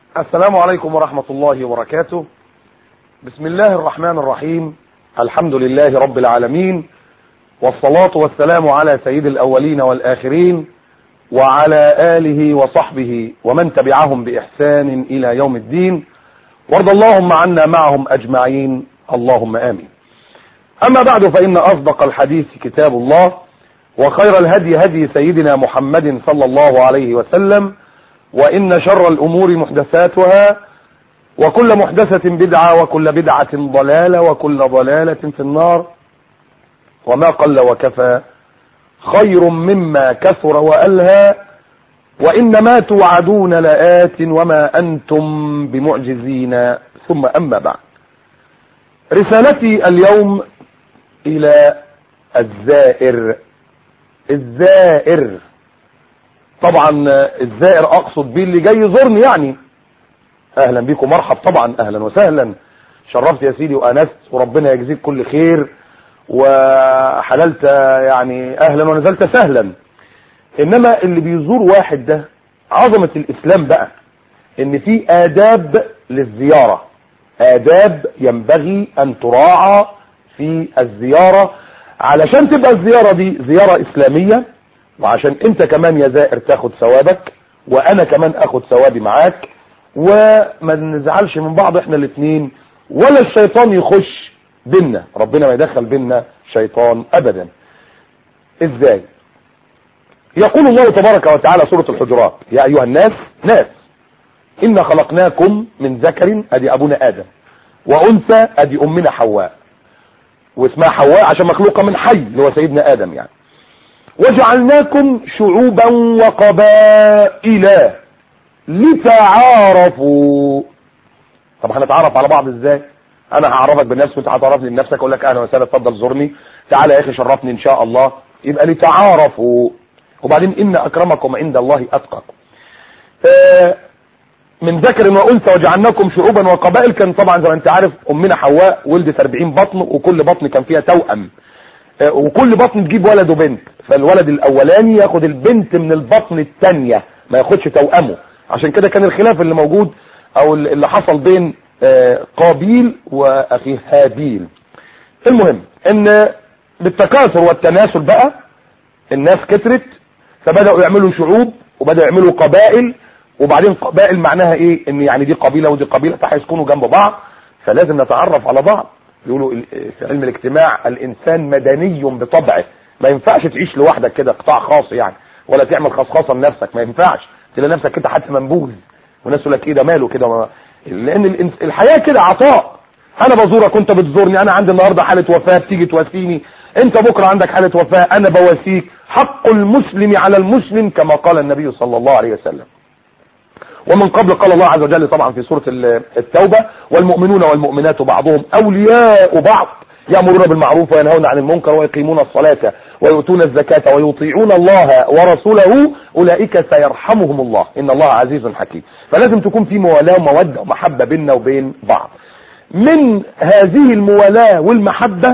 السلام عليكم ورحمة الله وبركاته بسم الله الرحمن الرحيم الحمد لله رب العالمين والصلاة والسلام على سيد الأولين والآخرين وعلى آله وصحبه ومن تبعهم بإحسان إلى يوم الدين وارض اللهم عنا معهم أجمعين اللهم آمين أما بعد فإن أصدق الحديث كتاب الله وخير الهدي هدي سيدنا محمد صلى الله عليه وسلم وإن شر الأمور محدثاتها وكل محدثة بدعة وكل بدعة ضلالة وكل ضلالة في النار وما قل وكفى خير مما كثر وألهى وإنما توعدون لآت وما أنتم بمعجزين ثم أما بعد رسالتي اليوم إلى الزائر الزائر طبعا الزائر أقصد بيه اللي جاي يزورني يعني أهلا بيكم مرحب طبعا أهلا وسهلا شرفت يا سيدي وأنست وربنا يجزيك كل خير وحللت يعني أهلا ونزلت سهلا إنما اللي بيزور واحد ده عظمة الإسلام بقى إن في آداب للزيارة آداب ينبغي أن تراعى في الزيارة علشان تبقى الزيارة دي زيارة إسلامية وعشان انت كمان يا زائر تاخد ثوابك وانا كمان اخد ثوابي معاك وما نزعلش من بعض احنا الاثنين ولا الشيطان يخش بينا ربنا ما يدخل بينا شيطان ابدا ازاي يقول الله تبارك وتعالى سورة الحجرات يا ايها الناس ناس إنا خلقناكم من ذكر ادي ابونا ادم وانثى ادي امنا حواء واسمها حواء عشان مخلوقة من حي اللي هو سيدنا ادم يعني وجعلناكم شعوبا وقبائل لتعارفوا طب هنتعرف على بعض ازاي انا هعرفك بنفسي وانت هتعرفني بنفسك اقول لك اهلا وسهلا اتفضل زورني تعالى يا اخي شرفني ان شاء الله يبقى لتعارفوا وبعدين ان اكرمكم عند الله اتقاكم آه من ذكر وانثى وجعلناكم شعوبا وقبائل كان طبعا زي ما انت عارف امنا حواء ولدت 40 بطن وكل بطن كان فيها توأم وكل بطن تجيب ولد وبنت فالولد الاولاني ياخد البنت من البطن الثانيه ما ياخدش توأمه عشان كده كان الخلاف اللي موجود او اللي حصل بين قابيل واخيه هابيل المهم ان بالتكاثر والتناسل بقى الناس كترت فبدأوا يعملوا شعوب وبدأوا يعملوا قبائل وبعدين قبائل معناها ايه ان يعني دي قبيلة ودي قبيلة فهيسكنوا جنب بعض فلازم نتعرف على بعض يقولوا في علم الاجتماع الانسان مدني بطبعه ما ينفعش تعيش لوحدك كده قطاع خاص يعني ولا تعمل خصخصه لنفسك ما ينفعش تلاقي نفسك كده حتى منبوذ والناس يقول لك ايه ده ماله كده لان الحياه كده عطاء انا بزورك وانت بتزورني انا عندي النهارده حاله وفاه بتيجي تواسيني انت بكره عندك حاله وفاه انا بواسيك حق المسلم على المسلم كما قال النبي صلى الله عليه وسلم ومن قبل قال الله عز وجل طبعا في سورة التوبة والمؤمنون والمؤمنات بعضهم أولياء بعض يأمرون بالمعروف وينهون عن المنكر ويقيمون الصلاة ويؤتون الزكاة ويطيعون الله ورسوله أولئك سيرحمهم الله إن الله عزيز حكيم فلازم تكون في موالاة ومودة ومحبة بيننا وبين بعض من هذه الموالاة والمحبة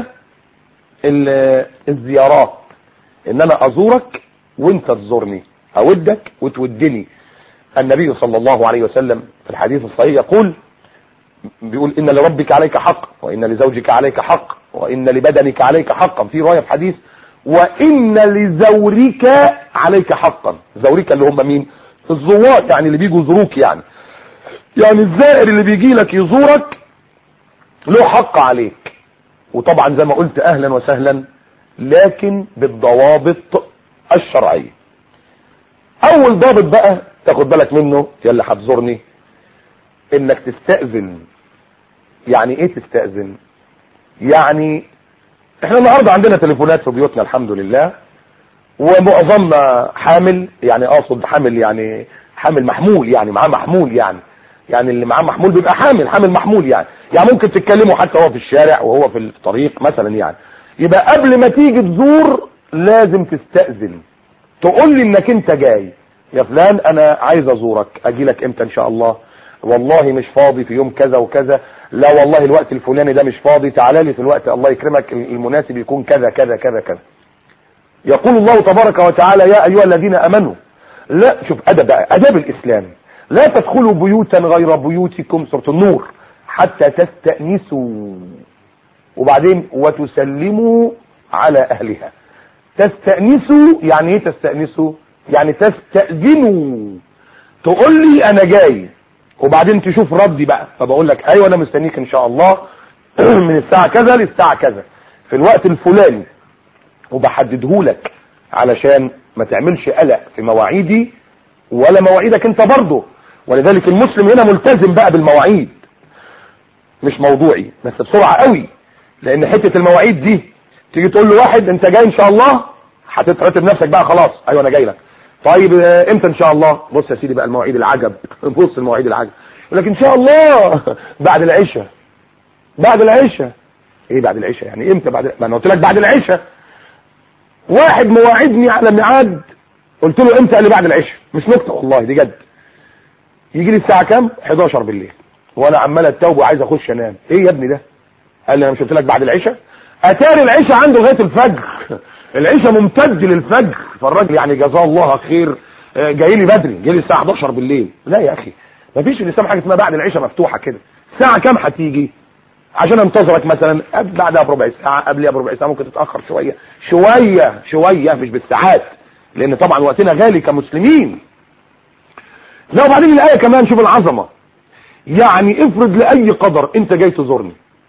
الزيارات إن أنا أزورك وانت تزورني أودك وتودني النبي صلى الله عليه وسلم في الحديث الصحيح يقول بيقول إن لربك عليك حق وإن لزوجك عليك حق وإن لبدنك عليك حقا في رواية في حديث وإن لزورك عليك حقا زورك اللي هم مين الزوار يعني اللي بيجوا يزوروك يعني يعني الزائر اللي بيجي لك يزورك له حق عليك وطبعا زي ما قلت أهلا وسهلا لكن بالضوابط الشرعية أول ضابط بقى تاخد بالك منه يا اللي هتزورني انك تستأذن يعني ايه تستأذن يعني احنا النهاردة عندنا تليفونات في بيوتنا الحمد لله ومعظمنا حامل يعني اقصد حامل يعني حامل محمول يعني معاه محمول يعني يعني اللي معاه محمول بيبقى حامل حامل محمول يعني يعني ممكن تتكلموا حتى هو في الشارع وهو في الطريق مثلا يعني يبقى قبل ما تيجي تزور لازم تستأذن تقول لي انك انت جاي يا فلان انا عايز ازورك اجي لك امتى ان شاء الله والله مش فاضي في يوم كذا وكذا لا والله الوقت الفلاني ده مش فاضي تعالى لي في الوقت الله يكرمك المناسب يكون كذا كذا كذا كذا يقول الله تبارك وتعالى يا ايها الذين امنوا لا شوف ادب بقى اداب الاسلام لا تدخلوا بيوتا غير بيوتكم سورة النور حتى تستأنسوا وبعدين وتسلموا على اهلها تستأنسوا يعني ايه تستأنسوا يعني تستأذنوا تقول لي انا جاي وبعدين تشوف ردي بقى فبقول لك ايوه انا مستنيك ان شاء الله من الساعة كذا للساعة كذا في الوقت الفلاني وبحدده لك علشان ما تعملش قلق في مواعيدي ولا مواعيدك انت برضه ولذلك المسلم هنا ملتزم بقى بالمواعيد مش موضوعي بس بسرعة قوي لان حتة المواعيد دي تيجي تقول له واحد انت جاي ان شاء الله هتترتب نفسك بقى خلاص ايوه انا جاي لك طيب اه، امتى ان شاء الله بص يا سيدي بقى المواعيد العجب بص المواعيد العجب يقول لك ان شاء الله بعد العشاء بعد العشاء ايه بعد العشاء يعني امتى بعد ما انا قلت لك بعد العشاء واحد مواعدني على ميعاد قلت له امتى قال لي بعد العشاء مش نكته والله دي جد يجي لي الساعه كام 11 بالليل وانا عمال اتوب وعايز اخش انام ايه يا ابني ده قال لي انا مش قلت لك بعد العشاء اتاري العشاء عنده لغايه الفجر العشاء ممتد للفجر فالراجل يعني جزاه الله خير آه، جاي لي بدري جاي لي الساعه 11 بالليل لا يا اخي مفيش في الاسلام حاجه اسمها بعد العشاء مفتوحه كده الساعه كام هتيجي عشان انتظرك مثلا قبل بعدها بربع ساعه قبلها بربع ساعه ممكن تتاخر شويه شويه شويه مش بالساعات لان طبعا وقتنا غالي كمسلمين لا وبعدين الايه كمان شوف العظمه يعني افرض لاي قدر انت جاي تزورني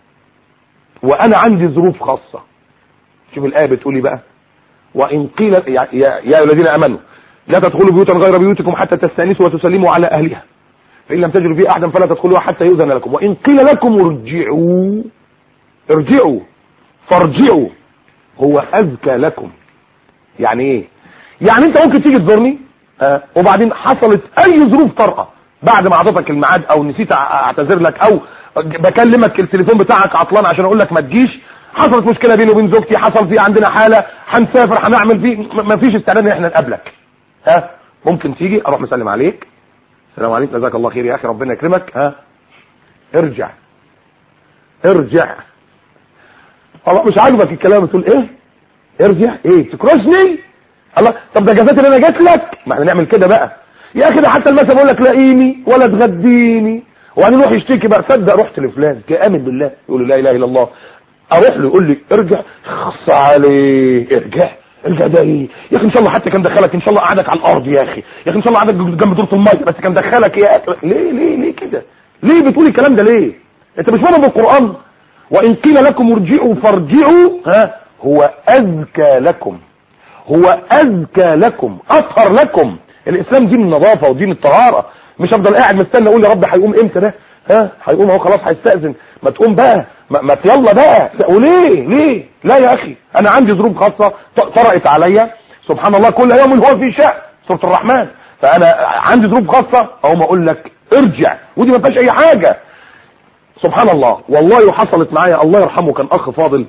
وانا عندي ظروف خاصه شوف الايه بتقولي بقى وان قيل يا يا يا أيها الذين امنوا لا تدخلوا بيوتا غير بيوتكم حتى تستانسوا وتسلموا على اهلها فان لم تجدوا فيه احدا فلا تدخلوها حتى يؤذن لكم وان قيل لكم ارجعوا ارجعوا فارجعوا هو اذكى لكم يعني ايه يعني انت ممكن تيجي تزورني آه وبعدين حصلت اي ظروف طارئه بعد ما اعطيتك الميعاد او نسيت أع- اعتذر لك او بكلمك التليفون بتاعك عطلان عشان اقول لك ما تجيش حصلت مشكله بيني وبين زوجتي حصل في عندنا حاله هنسافر هنعمل فيه م- مفيش استعداد ان احنا نقابلك ها ممكن تيجي اروح مسلم عليك السلام عليكم جزاك الله خير يا اخي ربنا يكرمك ها ارجع ارجع الله مش عاجبك الكلام تقول ايه ارجع ايه تكرشني الله طب ده جزات اللي انا جيت لك ما احنا نعمل كده بقى يا اخي ده حتى المثل بيقول لك لاقيني ولا تغديني وبعدين يروح يشتكي بقى صدق رحت لفلان كامن بالله يقول له لا اله الا الله اروح له يقول لي ارجع خص عليه ارجع ارجع ده ايه يا اخي ان شاء الله حتى كان دخلك ان شاء الله قعدك على الارض يا اخي يا اخي ان شاء الله قعدك جنب دورة الميه بس كان دخلك يا اخي ليه ليه ليه كده ليه بتقول الكلام ده ليه انت مش فاهم بالقران وان قيل لكم ارجعوا فارجعوا ها هو اذكى لكم هو اذكى لكم اطهر لكم الاسلام دين النظافه ودين الطهاره مش افضل قاعد مستني اقول يا رب هيقوم امتى ده ها هيقوم اهو خلاص هيستاذن ما تقوم بقى ما, ما يلا بقى وليه ليه لا يا اخي انا عندي ظروف خاصه ط- طرأت عليا سبحان الله كل يوم هو في شأن سوره الرحمن فانا عندي ظروف خاصه اقوم اقول لك ارجع ودي ما فيهاش اي حاجه سبحان الله والله حصلت معايا الله يرحمه كان اخ فاضل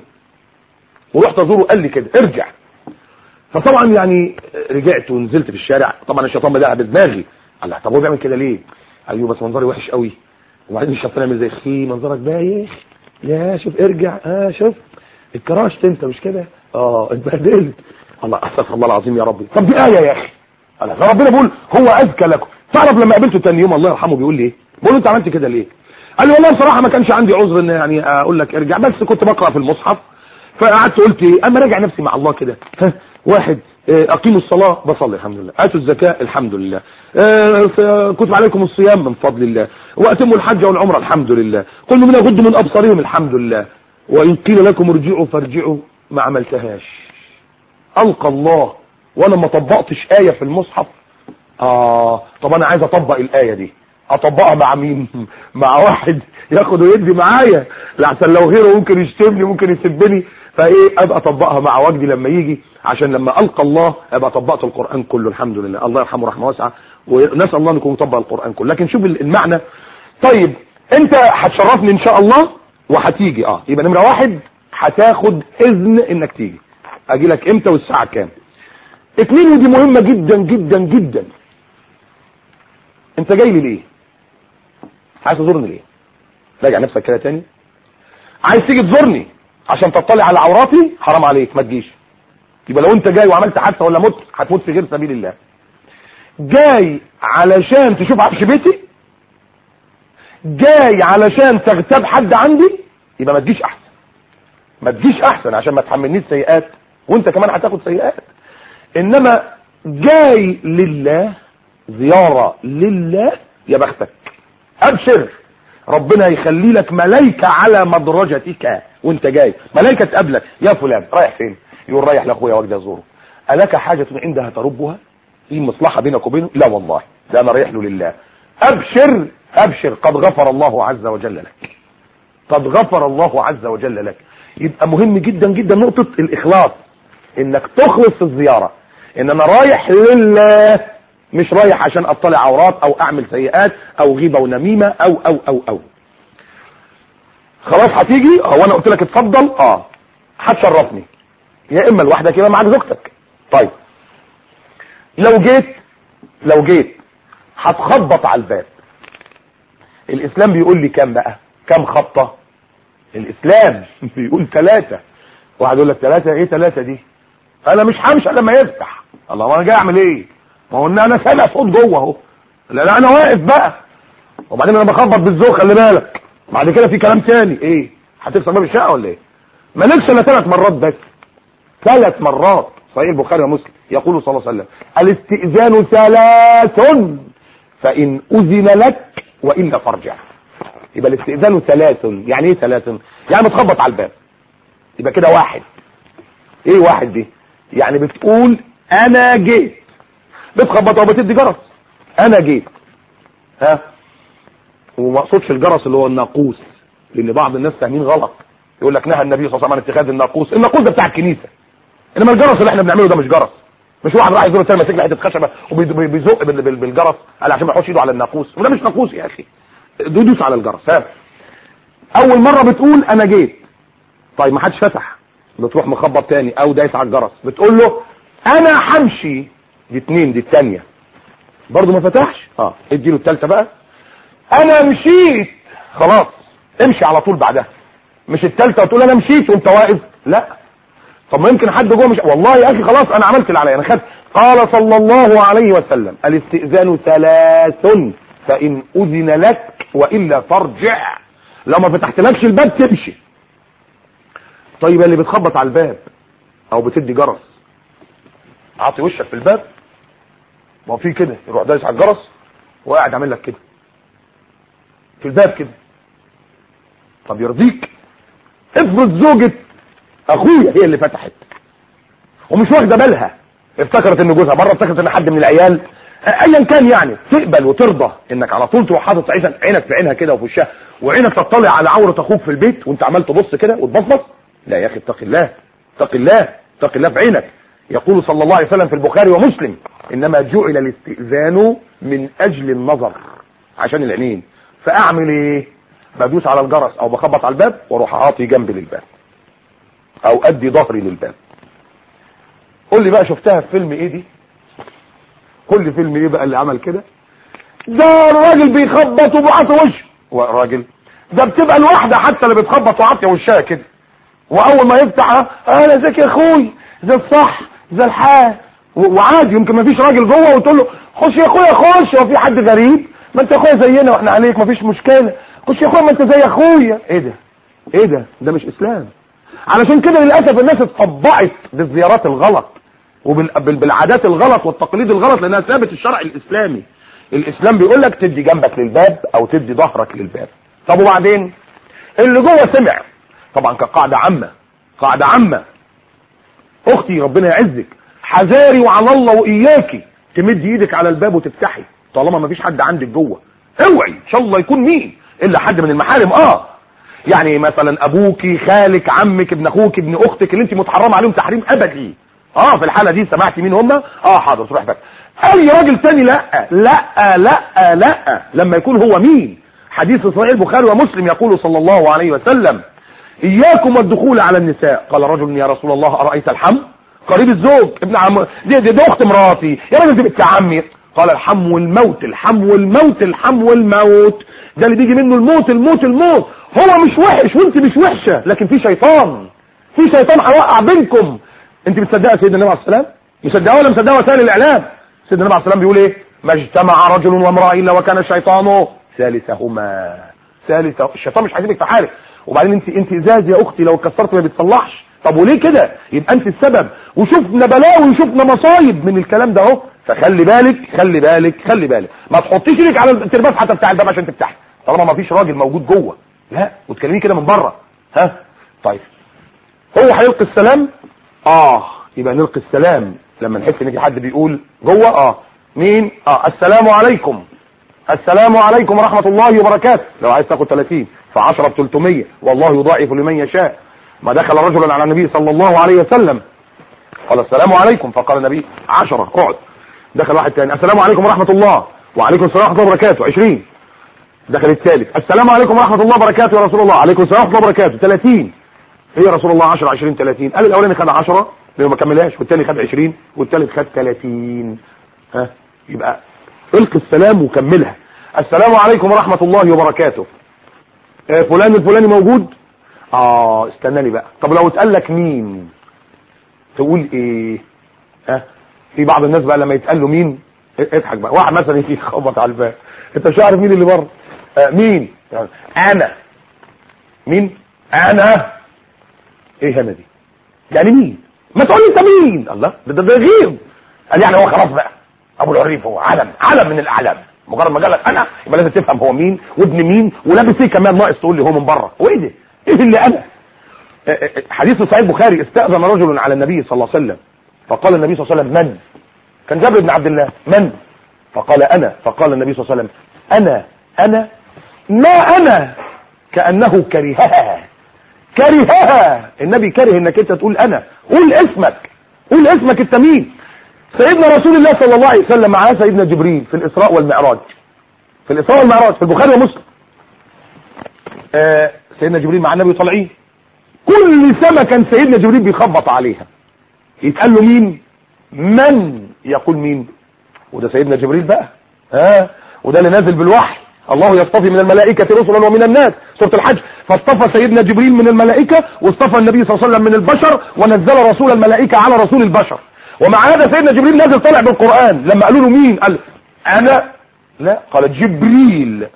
ورحت ازوره قال لي كده ارجع فطبعا يعني رجعت ونزلت في الشارع طبعا الشيطان بدأ بدماغي قال لا طب هو بيعمل كده ليه ايوه بس منظري وحش قوي وبعدين الشيطان يعمل زي اخي منظرك بايخ يا شوف ارجع اه شوف اتكرشت انت مش كده اه اتبهدلت الله استغفر الله العظيم يا ربي طب دي ايه يا اخي قال ده ربنا بيقول هو اذكى لكم تعرف لما قابلته تاني يوم الله يرحمه بيقول لي ايه بيقول له انت عملت كده ليه قال لي والله بصراحه ما كانش عندي عذر ان يعني اقول لك ارجع بس كنت بقرا في المصحف فقعدت قلت ايه اما راجع نفسي مع الله كده ها واحد اه، اقيموا الصلاة بصلي الحمد لله اتوا الزكاة الحمد لله اه، ف- كتب عليكم الصيام من فضل الله واتموا الحج والعمرة الحمد لله قل من يغضوا من ابصارهم الحمد لله وان قيل لكم ارجعوا فارجعوا ما عملتهاش القى الله وانا ما طبقتش آية في المصحف اه طب انا عايز اطبق الآية دي اطبقها مع مين مع واحد ياخد ويدي معايا لحسن لو غيره ممكن يشتمني ممكن يسبني فايه ابقى اطبقها مع وجدي لما يجي عشان لما القى الله ابقى طبقت القران كله الحمد لله الله يرحمه رحمه واسعه ونسال الله ان يكون مطبق القران كله لكن شوف المعنى طيب انت هتشرفني ان شاء الله وهتيجي اه يبقى نمره واحد هتاخد اذن انك تيجي اجي لك امتى والساعه كام اتنين ودي مهمه جدا جدا جدا انت جاي لي ليه عايز تزورني ليه راجع نفسك كده تاني عايز تيجي تزورني عشان تطلع على عوراتي حرام عليك ما تجيش يبقى لو انت جاي وعملت حادثه ولا مت هتموت في غير سبيل الله جاي علشان تشوف عفش بيتي جاي علشان تغتاب حد عندي يبقى ما تجيش احسن ما تجيش احسن عشان ما تحملنيش سيئات وانت كمان هتاخد سيئات انما جاي لله زيارة لله يا بختك ابشر ربنا يخلي لك ملايكة على مدرجتك وانت جاي ملايكة تقابلك يا فلان رايح فين يقول رايح لاخويا وجدي ازوره الك حاجة عندها تربها في مصلحة بينك وبينه لا والله ده انا رايح له لله ابشر ابشر قد غفر الله عز وجل لك قد غفر الله عز وجل لك يبقى مهم جدا جدا نقطة الاخلاص انك تخلص في الزيارة ان انا رايح لله مش رايح عشان اطلع عورات او اعمل سيئات او غيبة ونميمة او او او او خلاص هتيجي هو انا قلت لك اتفضل اه هتشرفني يا اما لوحدك يا اما معاك زوجتك طيب لو جيت لو جيت هتخبط على الباب الاسلام بيقول لي كام بقى كام خبطة الاسلام بيقول ثلاثة واحد يقول لك ثلاثة ايه ثلاثة دي انا مش همشي لما يفتح الله ما انا جاي اعمل ايه ما هو ان انا سامع صوت جوه اهو لا لا انا واقف بقى وبعدين انا بخبط بالذوق خلي بالك بعد كده في كلام تاني ايه هتكسر باب الشقه ولا ايه مالكش الا ثلاث مرات بس ثلاث مرات صحيح البخاري ومسلم يقول صلى الله عليه وسلم الاستئذان ثلاث فان اذن لك والا فارجع يبقى الاستئذان ثلاث يعني ايه ثلاث يعني بتخبط على الباب يبقى كده واحد ايه واحد دي يعني بتقول انا جيت بتخبط او بتدي جرس انا جيت ها وما اقصدش الجرس اللي هو الناقوس لان بعض الناس فاهمين غلط يقول لك نهى النبي صلى الله عليه وسلم عن اتخاذ الناقوس الناقوس ده بتاع الكنيسه انما الجرس اللي احنا بنعمله ده مش جرس مش واحد راح يزور الثاني ماسك له حته خشبه وبيزق بالجرس قال عشان ما يحطش ايده على الناقوس وده مش ناقوس يا اخي دوس على الجرس ها اول مره بتقول انا جيت طيب ما حدش فتح بتروح مخبط تاني او دايس على الجرس بتقول له انا همشي دي اتنين دي التانية برضه ما فتحش اه ادي له التالتة بقى انا مشيت خلاص امشي على طول بعدها مش التالتة وتقول انا مشيت وانت واقف لا طب ما يمكن حد جوه مش والله يا اخي خلاص انا عملت اللي عليا انا خدت قال صلى الله عليه وسلم الاستئذان ثلاث فان اذن لك والا فارجع لو ما فتحتلكش الباب تمشي طيب اللي بتخبط على الباب او بتدي جرس اعطي وشك في الباب ما هو في كده يروح دايس على الجرس وقاعد عامل لك كده في الباب كده طب يرضيك افرض زوجة اخويا هي اللي فتحت ومش واخده بالها افتكرت ان جوزها بره افتكرت ان حد من العيال ايا كان يعني تقبل وترضى انك على طول تروح حاطط عينك في عينها كده وفي وشها وعينك تطلع على عوره اخوك في البيت وانت عمال تبص كده وتبصبص لا يا اخي اتق الله اتق الله اتق الله في عينك يقول صلى الله عليه وسلم في البخاري ومسلم انما جعل الاستئذان من اجل النظر عشان العينين فاعمل ايه بدوس على الجرس او بخبط على الباب واروح اعطي جنبي للباب او ادي ظهري للباب قول لي بقى شفتها في فيلم ايه دي قول لي فيلم ايه بقى اللي عمل كده ده الراجل بيخبط وبيعطي وشه راجل ده بتبقى الواحدة حتى اللي بتخبط وعطي وشها كده واول ما يفتح انا ازيك يا اخوي زي الصح زي الحال وعادي يمكن ما فيش راجل جوه وتقول له خش يا اخويا خش هو في حد غريب ما انت اخويا زينا واحنا عليك ما فيش مشكله خش يا اخويا ما انت زي اخويا ايه ده ايه ده ده مش اسلام علشان كده للاسف الناس اتطبعت بالزيارات الغلط وبالعادات الغلط والتقاليد الغلط لانها ثابت الشرع الاسلامي الاسلام بيقول لك تدي جنبك للباب او تدي ظهرك للباب طب وبعدين اللي جوه سمع طبعا كقاعده عامه قاعده عامه اختي ربنا يعزك حذاري وعلى الله واياكي تمد ايدك على الباب وتفتحي طالما ما فيش حد عندك جوه اوعي ان شاء الله يكون مين الا حد من المحارم اه يعني مثلا ابوكي خالك عمك ابن اخوك ابن اختك اللي انت متحرمه عليهم تحريم ابدي اه في الحاله دي سمعتي مين هم اه حاضر تروح بك اي راجل تاني لا لا لا لا لما يكون هو مين حديث صحيح البخاري ومسلم يقول صلى الله عليه وسلم اياكم والدخول على النساء قال رجل يا رسول الله ارايت الحم قريب الزوج ابن عم دي, دي, دي اخت مراتي يا راجل دي بنت عمي قال الحم والموت الحم والموت الحم والموت ده اللي بيجي منه الموت الموت الموت هو مش وحش وانت مش وحشه لكن في شيطان في شيطان هيوقع بينكم انت بتصدقها سيدنا النبي عليه السلام مصدقها ولا مصدقها وسائل الاعلام سيدنا النبي عليه السلام بيقول ايه ما اجتمع رجل وامرأة الا وكان الشيطان ثالثهما ثالث الشيطان مش هيسيبك في حالك وبعدين انت انت ازاز يا اختي لو كسرت ما بتصلحش طب وليه كده يبقى انت السبب وشفنا بلاوي وشفنا مصايب من الكلام ده اهو فخلي بالك خلي بالك خلي بالك ما تحطيش ايدك على الترباس حتى بتاع الباب عشان تفتحي طالما ما فيش راجل موجود جوه لا وتكلميه كده من بره ها طيب هو هيلقي السلام اه يبقى نلقي السلام لما نحس ان في حد بيقول جوه اه مين اه السلام عليكم السلام عليكم ورحمة الله وبركاته لو عايز تاخد 30 ف10 ب 300 والله يضاعف لمن يشاء ما دخل رجل على النبي صلى الله عليه وسلم قال السلام عليكم فقال النبي 10 اقعد دخل واحد ثاني السلام عليكم ورحمة الله وعليكم السلام ورحمة الله وبركاته 20 دخل الثالث السلام عليكم ورحمة الله وبركاته يا رسول الله عليكم السلام ورحمة الله وبركاته 30 ايه يا رسول الله 10 20 30 قال الاولاني خد 10 لانه ما كملهاش والثاني خد 20 والثالث خد 30 ها يبقى القي السلام وكملها السلام عليكم ورحمة الله وبركاته آه فلان الفلاني موجود اه استناني بقى طب لو اتقال لك مين تقول ايه ها في بعض الناس بقى لما يتقال له مين اضحك بقى واحد مثلا يجي يخبط على الباب انت مش عارف مين اللي بره آه مين يعني انا مين انا ايه انا دي يعني مين ما تقول لي انت مين الله ده ده, ده غيب قال يعني هو خلاص بقى ابو العريف هو علم علم من الاعلام مجرد ما قال لك انا يبقى لازم تفهم هو مين وابن مين ولابس ايه كمان ناقص تقول لي هو من بره وايه ده ايه اللي انا حديث صحيح البخاري استأذن رجل على النبي صلى الله عليه وسلم فقال النبي صلى الله عليه وسلم من كان جابر بن عبد الله من فقال انا فقال النبي صلى الله عليه وسلم انا انا ما انا كانه كرهها كرهها النبي كره انك انت تقول انا قول اسمك قول اسمك انت مين سيدنا رسول الله صلى الله عليه وسلم معاه سيدنا جبريل في الإسراء والمعراج في الإسراء والمعراج في البخاري ومسلم آه سيدنا جبريل مع النبي طالعين كل سنة كان سيدنا جبريل بيخبط عليها يتقال له مين من يقول مين وده سيدنا جبريل بقى ها آه وده اللي نازل بالوحي الله يصطفي من الملائكة رسلا ومن الناس سورة الحج فاصطفى سيدنا جبريل من الملائكة واصطفى النبي صلى الله عليه وسلم من البشر ونزل رسول الملائكة على رسول البشر ومع هذا سيدنا جبريل نازل طالع بالقرآن لما قالوا له مين قال انا لا قال جبريل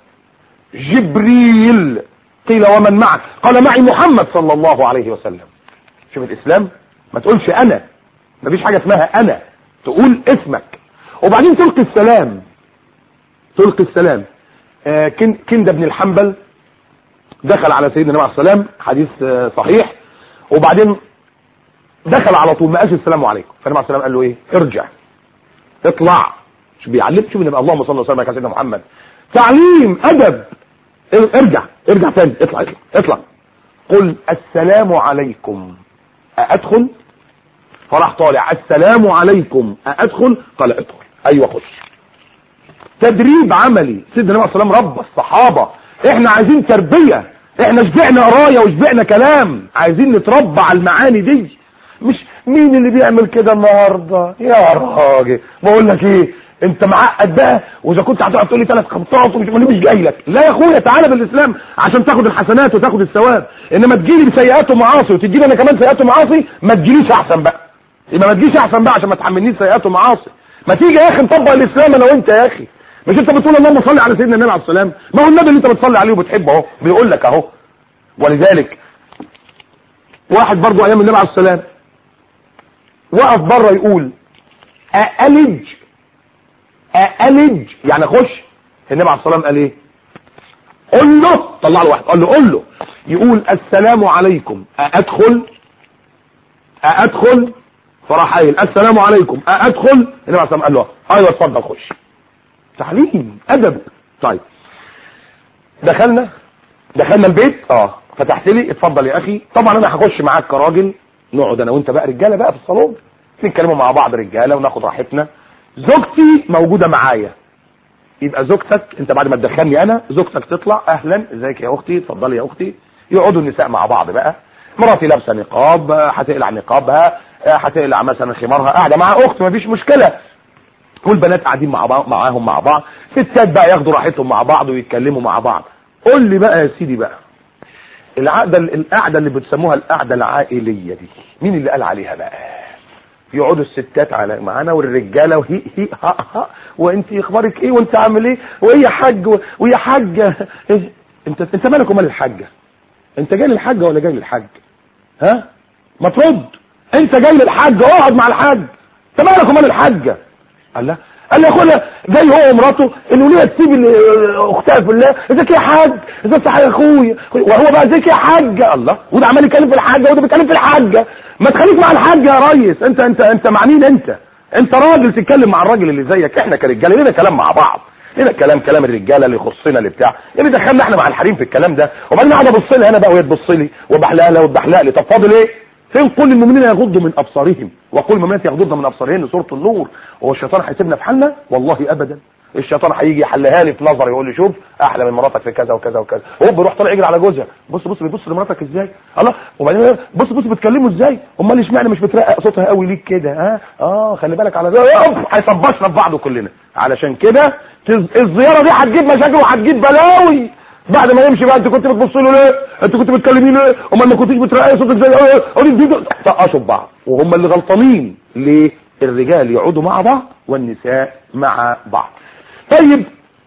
جبريل قيل ومن معك قال معي محمد صلى الله عليه وسلم شوف الاسلام ما تقولش انا ما فيش حاجة اسمها انا تقول اسمك وبعدين تلقي السلام تلقي السلام آه كن كند بن الحنبل دخل على سيدنا النبي عليه السلام حديث آه صحيح وبعدين دخل على طول ما قالش السلام عليكم فالنبي عليه السلام قال له ايه ارجع اطلع شو بيعلم شوف النبي اللهم صل وسلم على سيدنا محمد تعليم ادب ارجع ارجع تاني اطلع اطلع اطلع قل السلام عليكم ادخل فراح طالع السلام عليكم ادخل قال ادخل ايوه خش تدريب عملي سيدنا النبي صلى الله عليه وسلم رب الصحابه احنا عايزين تربيه احنا شبعنا قرايه وشبعنا كلام عايزين نتربى على المعاني دي مش مين اللي بيعمل كده النهارده يا راجل بقول لك ايه انت معقد بقى واذا كنت هتقعد تقول لي ثلاث خمسات ومش مش جاي لك لا يا اخويا تعالى بالاسلام عشان تاخد الحسنات وتاخد الثواب انما تجيلي بسيئات ومعاصي وتجي لي انا كمان سيئات ومعاصي ما تجيليش احسن بقى يبقى ما تجيش احسن بقى عشان ما تحملنيش سيئات ومعاصي ما تيجي يا اخي نطبق الاسلام انا وانت يا اخي مش انت بتقول اللهم صل على سيدنا النبي عليه السلام ما هو النبي اللي انت بتصلي عليه وبتحبه اهو بيقول لك اهو ولذلك واحد برضو ايام النبي عليه السلام وقف بره يقول أألج أألج يعني خش النبي عليه السلام قال ايه قل له طلع له واحد قال له قل له يقول السلام عليكم أأدخل أأدخل فراح قايل السلام عليكم أأدخل النبي عليه السلام قال له ايوه اتفضل خش تعليم ادب طيب دخلنا دخلنا البيت اه فتحت لي اتفضل يا اخي طبعا انا هخش معاك كراجل نقعد انا وانت بقى رجاله بقى في الصالون نتكلموا مع بعض رجاله وناخد راحتنا زوجتي موجوده معايا يبقى زوجتك انت بعد ما تدخلني انا زوجتك تطلع اهلا ازيك يا اختي اتفضلي يا اختي يقعدوا النساء مع بعض بقى مراتي لابسه نقاب هتقلع نقابها هتقلع مثلا خمارها قاعده مع اخت مفيش مشكله والبنات قاعدين مع بعض معاهم مع بعض ستات بقى ياخدوا راحتهم مع بعض ويتكلموا مع بعض قول لي بقى يا سيدي بقى العقده القعده اللي بتسموها القعده العائليه دي مين اللي قال عليها بقى يقعدوا الستات على معانا والرجاله وهي هي ها ها وانت اخبارك ايه وانت عامل ايه وايه يا حاج و- ويا حاجه إيه؟ انت انت مالك ومال الحاجه انت جاي للحاجه ولا جاي للحاج ها ما ترد انت جاي للحاج اقعد مع الحاج انت مالك ومال الحاجه قال لا قال لي يا اخويا جاي هو ومراته انه ليه تسيب ال- اختها في الله ازيك يا حاج ازيك يا اخويا وهو بقى ازيك يا حاجه الله وده عمال يتكلم في الحاجه وده بيتكلم في الحاجه ما تخليك مع الحاج يا ريس انت انت انت مع مين انت انت راجل تتكلم مع الراجل اللي زيك احنا كرجاله لينا كلام مع بعض لينا كلام كلام الرجاله اللي يخصنا اللي بتاع اللي دخلنا احنا مع الحريم في الكلام ده وبعدين قاعد ابص لها انا بقى وهي تبص لي وبحلق لها وتبحلق لي طب فاضل ايه فين قل المؤمنين يغضوا من ابصارهم وقل المؤمنات يغضضن من ابصارهن سوره النور هو الشيطان هيسيبنا في حالنا والله ابدا الشيطان هيجي يحلها لي في نظري يقول لي شوف احلى من مراتك في كذا وكذا وكذا هو بيروح طالع يجري على جوزها بص بص بيبص لمراتك ازاي الله وبعدين بص بص بتكلمه ازاي امال اشمعنى مش بترقق صوتها قوي ليك كده ها اه خلي بالك على ده أوف، هيصبشنا في بعضه كلنا علشان كده تز- الزياره دي هتجيب مشاكل وهتجيب بلاوي بعد ما يمشي بقى انت كنت بتبص له ليه انت كنت بتكلميه ليه امال ما كنتيش بترققي صوتك زي ايه قولي دي طقشوا في بعض وهم اللي غلطانين ليه الرجال يقعدوا مع بعض والنساء مع بعض طيب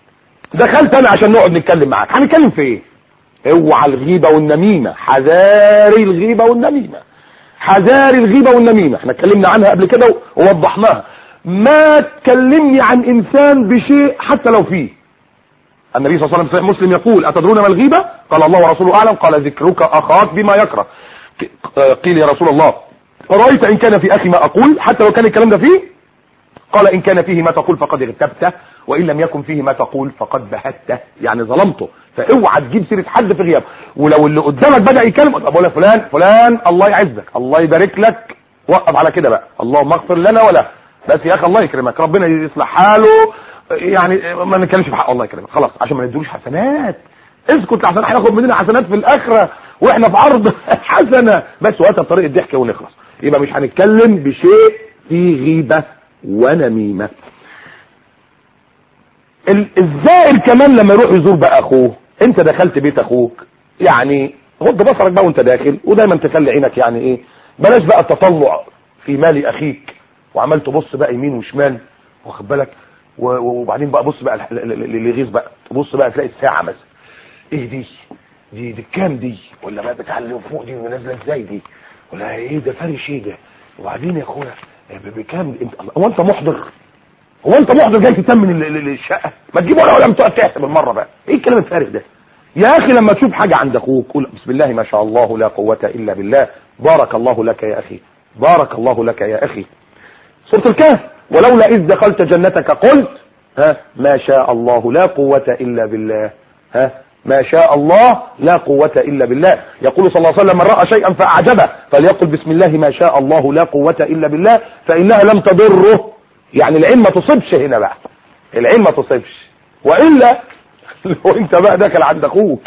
دخلت انا عشان نقعد نتكلم معاك هنتكلم في ايه اوعى الغيبه والنميمه حذاري الغيبه والنميمه حذاري الغيبه والنميمه احنا اتكلمنا عنها قبل كده ووضحناها ما تكلمني عن انسان بشيء حتى لو فيه النبي صلى الله عليه وسلم في مسلم يقول أتدرون ما الغيبة قال الله ورسوله أعلم قال ذكرك أخاك بما يكره ك- قيل يا رسول الله أرأيت إن كان في أخي ما أقول حتى لو كان الكلام ده فيه قال إن كان فيه ما تقول فقد اغتبته وإن لم يكن فيه ما تقول فقد بهته يعني ظلمته فاوعى تجيب سيرة حد في غياب ولو اللي قدامك بدأ يتكلم طب أقول لك فلان فلان الله يعزك الله يبارك لك وقف على كده بقى اللهم اغفر لنا ولا بس يا أخي الله يكرمك ربنا يصلح حاله يعني ما نتكلمش في حق الله يكرمك خلاص عشان ما نديلوش حسنات اسكت لحسن هياخد مننا حسنات في الآخرة واحنا في عرض حسنة بس وقتها بطريقة ضحك ونخلص يبقى مش هنتكلم بشيء فيه غيبة ونميمة ال- الزائر كمان لما يروح يزور بقى اخوه انت دخلت بيت اخوك يعني غض بصرك بقى وانت داخل ودايما تخلي عينك يعني ايه بلاش بقى التطلع في مال اخيك وعمال تبص بقى يمين وشمال واخد بالك و- و- وبعدين بقى بص بقى ل- ل- اللي يغيظ بقى تبص بقى تلاقي الساعه مثلا ايه دي دي دي كام دي ولا بقى بتاع اللي فوق دي نازله ازاي دي ولا ايه ده فرش ايه ده وبعدين يا اخويا ب- بكام دي؟ انت هو انت محضر هو انت محضر جاي تتمن ال- ال- ال- الشقه ما تجيب ولا ولا تقعد تحسب المره بقى ايه الكلام الفارغ ده يا اخي لما تشوف حاجه عند اخوك قول بسم الله ما شاء الله لا قوه الا بالله بارك الله لك يا اخي بارك الله لك يا اخي سوره الكهف ولولا اذ دخلت جنتك قلت ها ما شاء الله لا قوه الا بالله ها ما شاء الله لا قوة إلا بالله يقول صلى الله عليه وسلم من رأى شيئا فأعجبه فليقل بسم الله ما شاء الله لا قوة إلا بالله فإنها لم تضره يعني العين ما تصبش هنا بقى العين ما تصبش وإلا لو انت بقى داخل عند اخوك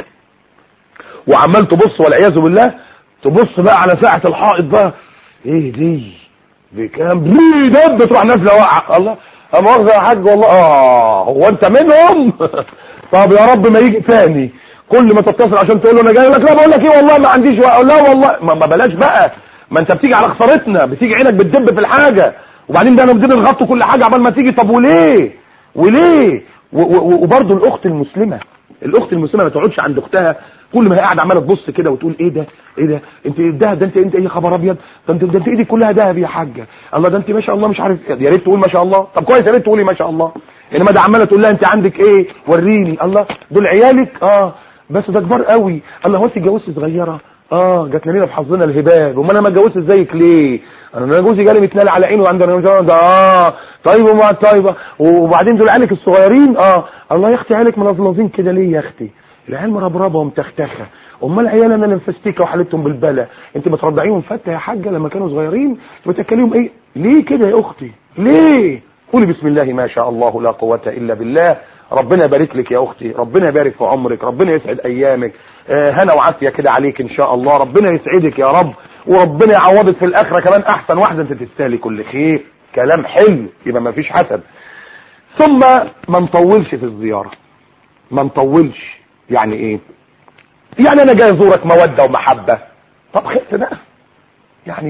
وعمال تبص والعياذ بالله تبص بقى على ساعة الحائط بقى ايه دي بكام ليه دب تروح نازله واقعه الله اما مؤاخذه يا حاج والله اه هو انت منهم طب يا رب ما يجي تاني كل ما تتصل عشان تقول له انا جاي يقول لك لا بقول لك ايه والله ما عنديش وقت لا والله ما ما بلاش بقى ما انت بتيجي على خسارتنا بتيجي عينك بتدب في الحاجه وبعدين ده انا بدنا نغطي كل حاجه عبال ما تيجي طب وليه وليه و- و- وبرضه الاخت المسلمه الاخت المسلمه ما تقعدش عند اختها كل ما هي قاعده عماله تبص كده وتقول ايه ده ايه ده انت ده ده انت انت ايه خبر ابيض ده انت ده انت ايدك كلها دهب يا حاجه الله ده انت ما شاء الله مش عارف يا ريت تقول ما شاء الله طب كويس يا ريت تقولي ما شاء الله انما ده عماله تقول لها انت عندك ايه وريني الله دول عيالك اه بس ده كبار قوي الله هو انت اتجوزتي صغيره اه جات لنا في حظنا الهباب امال انا ما اتجوزت زيك ليه انا انا جوزي جالي متنال على عينه وعندنا ده اه طيب وما طيبه وبعدين دول عيالك الصغيرين اه الله يا اختي عيالك ملظلظين كده ليه يا اختي العيال مربربه ومتختخه امال عيال انا اللي مفستيكه وحالتهم بالبلا انت بترضعيهم فته يا حاجه لما كانوا صغيرين بتاكليهم ايه ليه كده يا اختي ليه قولي بسم الله ما شاء الله لا قوه الا بالله ربنا يبارك لك يا اختي ربنا يبارك في عمرك ربنا يسعد ايامك آه، هنا وعافيه كده عليك ان شاء الله ربنا يسعدك يا رب وربنا يعوضك في الاخره كمان احسن واحده انت تستاهلي كل خير كلام حلو يبقى ما فيش حسد ثم ما نطولش في الزياره ما نطولش يعني ايه يعني انا جاي ازورك موده ومحبه طب خفت بقى يعني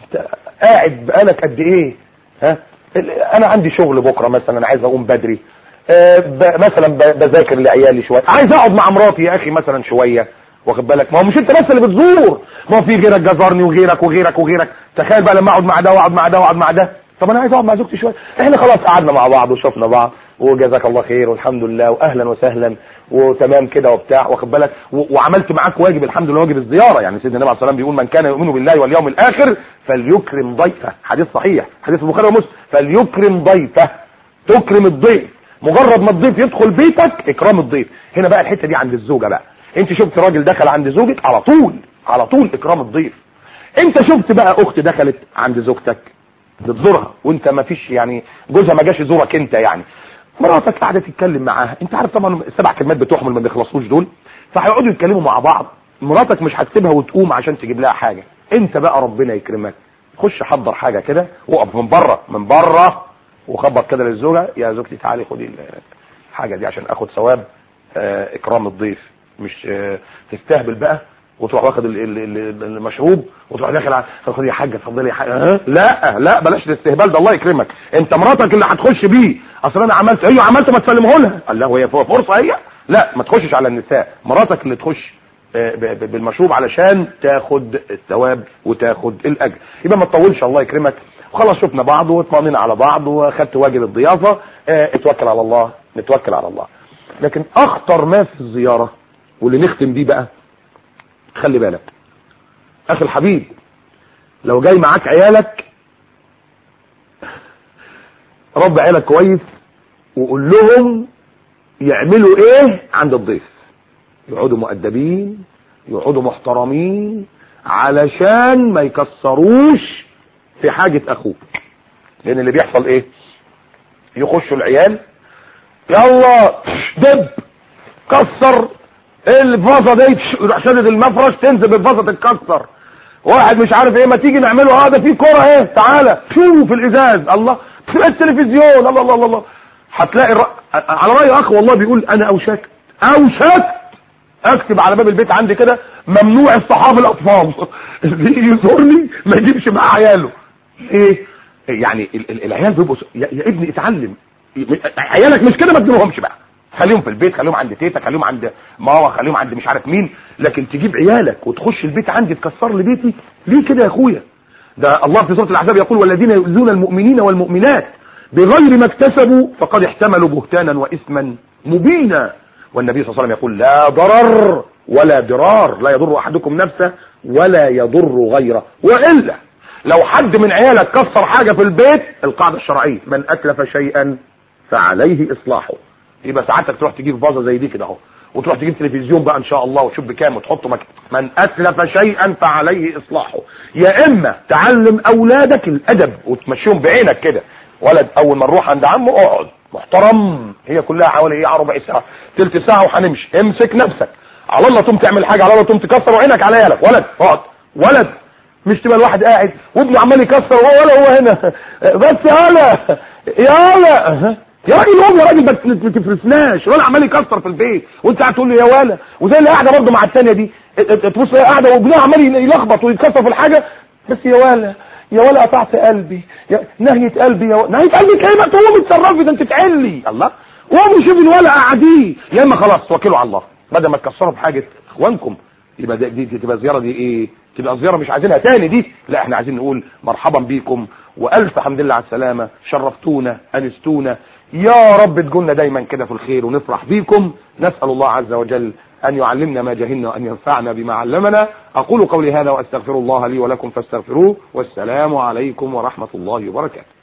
قاعد بقالك قد ايه ها انا عندي شغل بكره مثلا انا عايز اقوم بدري آه، ب- مثلا ب- بذاكر لعيالي شويه عايز اقعد مع مراتي يا اخي مثلا شويه واخد بالك ما هو مش انت بس اللي بتزور ما هو في غيرك جزرني وغيرك وغيرك وغيرك تخيل بقى لما اقعد مع ده واقعد مع ده واقعد مع ده طب انا عايز اقعد مع زوجتي شويه احنا خلاص قعدنا مع بعض وشفنا بعض وجزاك الله خير والحمد لله واهلا وسهلا وتمام كده وبتاع واخد بالك و- وعملت معاك واجب الحمد لله واجب الزياره يعني سيدنا النبي عليه الصلاه والسلام بيقول من كان يؤمن بالله واليوم الاخر فليكرم ضيفه حديث صحيح حديث البخاري ومسلم فليكرم ضيفه تكرم الضيف مجرد ما الضيف يدخل بيتك اكرام الضيف هنا بقى الحته دي عند الزوجه بقى انت شفت راجل دخل عند زوجك على طول على طول اكرام الضيف انت شفت بقى اخت دخلت عند زوجتك بتزورها وانت ما فيش يعني جوزها ما جاش يزورك انت يعني مراتك قاعده تتكلم معاها انت عارف طبعا السبع كلمات بتوعهم اللي ما بيخلصوش دول فهيقعدوا يتكلموا مع بعض مراتك مش هتسيبها وتقوم عشان تجيب لها حاجه انت بقى ربنا يكرمك خش حضر حاجه كده وقف من بره من بره وخبط كده للزوجه يا زوجتي تعالي خدي الحاجه دي عشان اخد ثواب آه، اكرام الضيف مش آه، تستهبل بقى وتروح واخد ال- ال- ال- المشروب وتروح داخل على خدي يا حاجه اتفضلي يا حاجه ها؟ لا لا بلاش الاستهبال ده الله يكرمك انت مراتك اللي هتخش بيه اصل انا عملت ايوه عملت ما تسلمه لها قال لا وهي فرصه هي لا ما تخشش على النساء مراتك اللي تخش آه، ب- ب- بالمشروب علشان تاخد الثواب وتاخد الاجر يبقى ما تطولش الله يكرمك وخلاص شفنا بعض واطمئننا على بعض واخدت واجب الضيافه آه، اتوكل على الله نتوكل على الله لكن اخطر ما في الزياره واللي نختم بيه بقى خلي بالك اخي الحبيب لو جاي معاك عيالك رب عيالك كويس وقول لهم يعملوا ايه عند الضيف يقعدوا مؤدبين يقعدوا محترمين علشان ما يكسروش في حاجة اخوك لان اللي بيحصل ايه يخشوا العيال يلا دب كسر الفازه دي يروح شدد المفرش تنزل الفازه تتكسر واحد مش عارف ايه ما تيجي نعمله اه ده في كوره اهي تعالى شوف الازاز الله في التلفزيون الله الله الله, الله. هتلاقي الر... على راي اخ والله بيقول انا اوشكت اوشكت اكتب على باب البيت عندي كده ممنوع الصحاب الاطفال اللي يجي يزورني ما يجيبش معاه عياله ايه يعني ال- ال- العيال بيبقوا س- يا, يا ابني اتعلم عيالك مش كده ما تجيبهمش بقى خليهم في البيت خليهم عند تيتا خليهم عند ماما خليهم عند مش عارف مين لكن تجيب عيالك وتخش البيت عندي تكسر لي بيتي ليه كده يا اخويا ده الله في سوره الاحزاب يقول والذين يؤذون المؤمنين والمؤمنات بغير ما اكتسبوا فقد احتملوا بهتانا واثما مبينا والنبي صلى الله عليه وسلم يقول لا ضرر ولا ضرار لا يضر احدكم نفسه ولا يضر غيره والا لو حد من عيالك كسر حاجه في البيت القاعده الشرعيه من اتلف شيئا فعليه اصلاحه يبقى ساعتك تروح تجيب فازه زي دي كده اهو وتروح تجيب تلفزيون بقى ان شاء الله وتشوف بكام وتحطه مكتب من اتلف شيئا فعليه اصلاحه يا اما تعلم اولادك الادب وتمشيهم بعينك كده ولد اول ما نروح عند عمه اقعد محترم هي كلها حوالي ايه ربع ساعه تلت ساعه وهنمشي امسك نفسك على الله تقوم تعمل حاجه على الله تقوم تكسر وعينك على عيالك ولد اقعد ولد مش تبقى الواحد قاعد وابنه عمال يكسر وهو ولا هو هنا بس يالا يالا يا راجل قوم يا راجل بس ما تفرسناش ولا عمال يكسر في البيت وانت قاعد تقول له يا ولا وزي اللي قاعده برضه مع الثانيه دي تبص هي قاعده وابنها عمال يلخبط ويتكسر في الحاجه بس يا ولا يا ولا قطعت قلبي يا نهية قلبي يا ولا نهية قلبك ايه ما تقوم اتصرفي ده انت تعلي الله قوموا شوفوا الولا قاعدين يا اما خلاص توكلوا على الله بدل ما تكسروا بحاجه اخوانكم يبقى دي, دي تبقى زياره دي ايه تبقى زياره مش عايزينها تاني دي لا احنا عايزين نقول مرحبا بيكم والف حمد لله على السلامه شرفتونا انستونا يا رب تقولنا دايما كده في الخير ونفرح بيكم نسال الله عز وجل ان يعلمنا ما جهلنا وان ينفعنا بما علمنا اقول قولي هذا واستغفر الله لي ولكم فاستغفروه والسلام عليكم ورحمه الله وبركاته